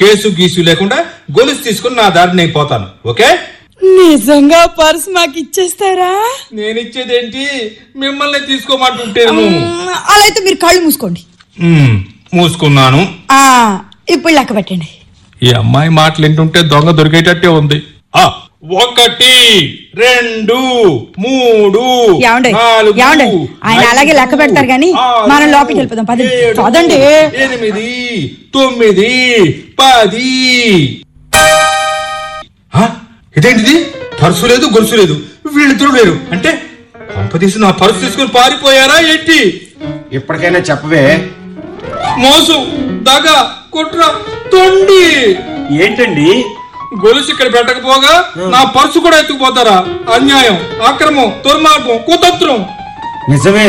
Case గీసు లేకుండా గొలుసు తీసుకుని నా దారి నేను పోతాను ఓకే నిజంగా పర్స్ మాకు ఇచ్చేస్తారా నేను ఇచ్చేదేంటి మిమ్మల్ని తీసుకోమంటుంటేను మ్మ్, అలా అయితే మీరు కళ్ళు మూసుకోండి మ్మ్, మూసుకున్నాను ఆ ఇప్పుడు లెక్క పెట్టండి ఈ అమ్మాయి మాటలు వింటుంటే దొంగ దొరికేటట్టే ఉంది ఆ ఒకటి రెండు మూడు ఏమండి? నాలుగు, ఏమండి? ఆయన అలాగే లెక్క ఐదు, పెడతారు గాని ఆరు, మనం లోపలికి వెళ్ళిపోదాం. పదండి. ఏడు, పదండి. ఎనిమిది తొమ్మిది పది ఆ, ఇదేంటిది పర్సు లేదు గొలుసు లేదు వీళ్ళిద్దరూ లేరు అంటే పంపదీసి నా పర్సు తీసుకుని పారిపోయారా ఏంటి ఇప్పటికైనా చెప్పవే మోసం దగ కుట్ర తొండి ఏంటండి గొలుసు ఇక్కడ పెట్టకపోగా నా పర్సు కూడా ఎత్తుకుపోతారా అన్యాయం అక్రమం దుర్మార్గం కుతంత్రం నిజమే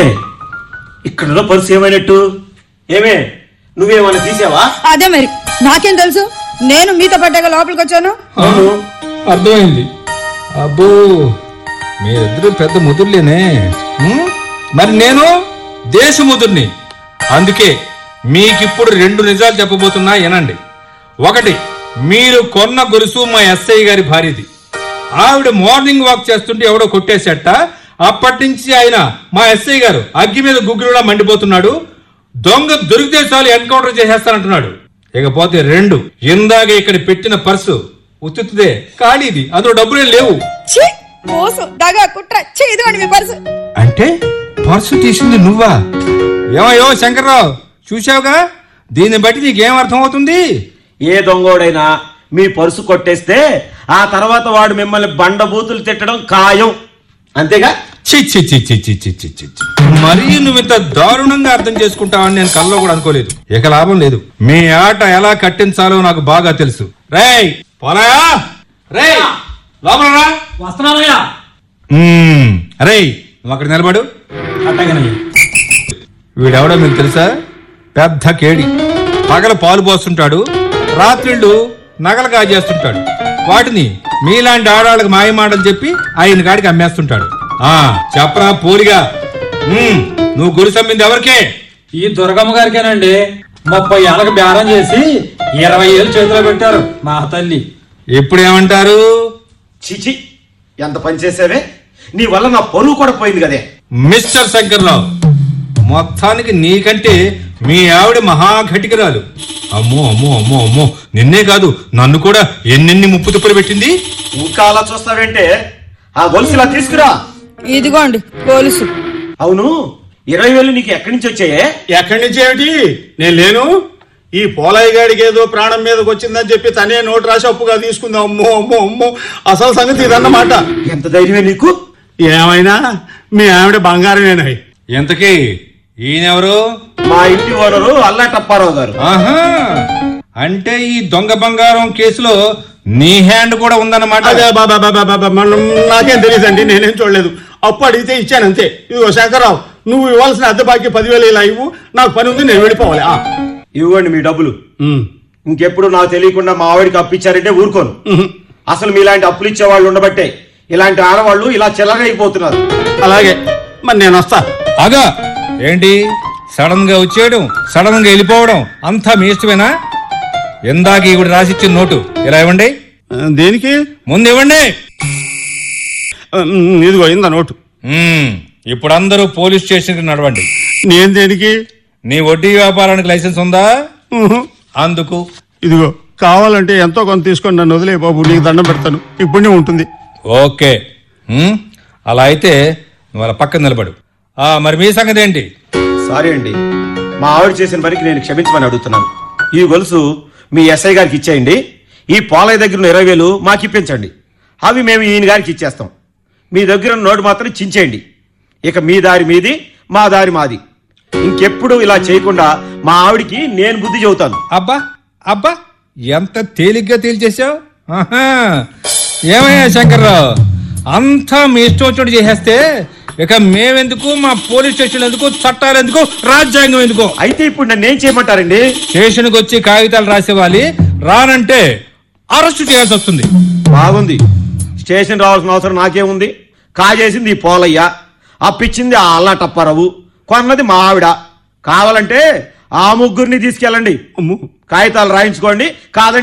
ఇక్కడ పరిస్థితి ఏమైనట్టు ఏమే నువ్వేమైనా తీసావా అదే మరి నాకేం తెలుసు నేను మీతో పడ్డాక లోపలికి వచ్చాను అవును అర్థమైంది అబ్బో మీరిద్దరు పెద్ద ముదుర్లేనే ఉమ్, మరి నేను దేశ ముదుర్ని అందుకే మీకిప్పుడు రెండు నిజాలు చెప్పబోతున్నా వినండి ఒకటి మీరు కొన్న గొలుసు మా ఎస్ఐ గారి భార్యది ఆవిడ మార్నింగ్ వాక్ చేస్తుంటే ఎవడో కొట్టేసేట అప్పటి నుంచి ఆయన మా ఎస్ఐ గారు అగ్గి మీద గుగ్గిలా మండిపోతున్నాడు దొంగ దొరికితే చాలు ఎన్కౌంటర్ చేసేస్తానంటున్నాడు ఇకపోతే రెండు ఇందాక ఇక్కడ పెట్టిన పర్సు ఉత్తుదే ఖాళీది అందులో డబ్బులే లేవు ఛీ మోసం దగా కుట్ర ఛీ ఇదిగోండి మీ పర్సు అంటే పర్సు తీసింది నువ్వా ఏమయ్యో శంకర్రావు చూసావుగా దీన్ని బట్టి నీకేం అర్థం అవుతుంది ఏ దొంగోడైనా మీ పరుసు కొట్టేస్తే ఆ తర్వాత వాడు మిమ్మల్ని బండబూతులు తిట్టడం ఖాయం అంతేగా చి చి చి చి చి చి చి చి చి. మరీ నువ్వు ఇంత దారుణంగా అర్థం చేసుకుంటావని నేను కల్లో కూడా అనుకోలేదు ఇక లాభం లేదు మీ ఆట ఎలా కట్టించాలో నాకు బాగా తెలుసు రేయ్ పోరాయా రేయ్ లోపల రా వస్తున్నానయ్యా మ్మ్. రేయ్ నువ్వు అక్కడ నిలబడు అట్టగనయ్యా వీడెవడో మీకు తెలుసా పెద్ద కేడి పగల పాలు పోస్తుంటాడు రాత్రిళ్ళు నగలు కాజేస్తుంటాడు వాటిని మీలాంటి ఆడవాళ్ళకి మాయమాటలు చెప్పి ఆయన కాడికి అమ్మేస్తుంటాడు ఆ చెప్పరా పోలిగా ఉమ్, నువ్వు గురి సమ్మింది ఎవరికే ఈ దుర్గమ్మ గారికేనండి ముప్పై ఏళ్ళకి బేరం చేసి ఇరవై ఏళ్ళు చేతిలో పెట్టారు మా తల్లి ఇప్పుడు ఏమంటారు చిచి ఎంత పని చేసావే నీ వల్ల నా పరువు కూడా పోయింది కదే మిస్టర్ శంకర్రావు మొత్తానికి నీకంటే మీ ఆవిడ మహాఘటికరాలు అమ్మో అమ్మో అమ్మో అమ్మో నిన్నే కాదు నన్ను కూడా ఎన్నెన్ని ముప్పు తిప్పలు పెట్టింది ఇంకా అలా చూస్తావేంటే ఆ గొలుసు ఇలా తీసుకురా ఇదిగోండి పోలీసు అవును ఇరవై వేలు నీకు ఎక్కడి నుంచి వచ్చాయే ఎక్కడి నుంచి ఏమిటి నేను లేను ఈ పోలయ్య గాడికి ఏదో ప్రాణం మీదకి వచ్చిందని చెప్పి తనే నోటు రాసి అప్పుగా తీసుకుందాం అమ్మో అమ్మో అమ్మో అసలు సంగతి ఇదన్నమాట ఎంత ధైర్యమే నీకు ఏమైనా మీ ఆవిడ బంగారమేనాయి ఎంతకీ ఈయనెవరు మా ఇంటి ఓనరు అల్లా టప్పారావు గారు ఆహా అంటే ఈ దొంగ బంగారం కేసులో నీ హ్యాండ్ కూడా ఉందన్నమాట అదే బాబా బాబా బాబా మనం నాకేం తెలియదండి నేనేం చూడలేదు అప్పు అడిగితే ఇచ్చాను అంతే ఇదిగో శంకర్రావు నువ్వు ఇవ్వాల్సిన అద్దె బాకీ పదివేలు ఇలా ఇవ్వు నాకు పని ఉంది నేను వెళ్ళిపోవాలి ఆ. ఇవ్వండి మీ డబ్బులు ఉమ్. ఇంకెప్పుడు నాకు తెలియకుండా మా ఆవిడికి అప్పిచ్చారంటే ఊరుకోను ఉహు. అసలు మీలాంటి అప్పులు ఇచ్చే వాళ్ళు ఉండబట్టే ఇలాంటి ఆడవాళ్ళు ఇలా చిల్లరైపోతున్నారు అలాగే మరి నేను వస్తా అగా ఏంటి సడన్ గా వచ్చేయడం సడన్ గా వెళ్ళిపోవడం అంతా మీ ఇష్టమేనా ఇందాక ఈవిడ రాసిచ్చిన నోటు ఇలా ఇవ్వండి ఆ, దేనికి ముందు ఇవ్వండి ఉమ్, ఇదిగో ఇందా నోటు మ్మ్. ఇప్పుడు అందరూ పోలీస్ స్టేషన్ కి నడవండి నేను దేనికి నీ వడ్డీ వ్యాపారానికి లైసెన్స్ ఉందా ఉహు. అందుకు ఇదిగో కావాలంటే ఎంతో కొంత తీసుకొని నన్ను వదిలే బాబు నీకు దండం పెడతాను ఇప్పుడే ఉంటుంది ఓకే మ్మ్. అలా అయితే నువ్వు అలా పక్కన నిలబడు ఆ మరి మీ సంగతి ఏంటి సారీ అండి మా ఆవిడ చేసిన పనికి నేను క్షమించమని అడుగుతున్నాను ఈ గొలుసు మీ ఎస్ఐ గారికి ఇచ్చేయండి ఈ పాలయ్య దగ్గర ఉన్న ఇరవై వేలు మాకు ఇప్పించండి అవి మేము ఈయన గారికి ఇచ్చేస్తాం మీ దగ్గర ఉన్న నోటు మాత్రం చించేయండి ఇక మీ దారి మీది మా దారి మాది ఇంకెప్పుడు ఇలా చేయకుండా మా ఆవిడికి నేను బుద్ధి చెబుతాను అబ్బా అబ్బా ఎంత తేలిగ్గా తేల్చేశావు ఆహా. ఏమయ్యా శంకర్రావు అంతా మీ ఇష్టం వచ్చినట్టు చేసేస్తే ఇక మేమెందుకు మా పోలీస్ స్టేషన్ ఎందుకు చట్టాలు ఎందుకు రాజ్యాంగం ఎందుకు అయితే ఇప్పుడు నన్ను ఏం చేయమంటారండి స్టేషన్కి వచ్చి కాగితాలు రాసేవాలి రానంటే అరెస్ట్ చేయాల్సి వస్తుంది బాగుంది స్టేషన్ రావాల్సిన అవసరం నాకేముంది కాజేసింది ఈ పోలయ్య అప్పిచ్చింది ఆ అల్లా టప్పారావు కొన్నది మా ఆవిడ కావాలంటే ఆ ముగ్గురిని తీసుకెళ్ళండి అమ్మో కాగితాలు రాయించుకోండి కాదంటే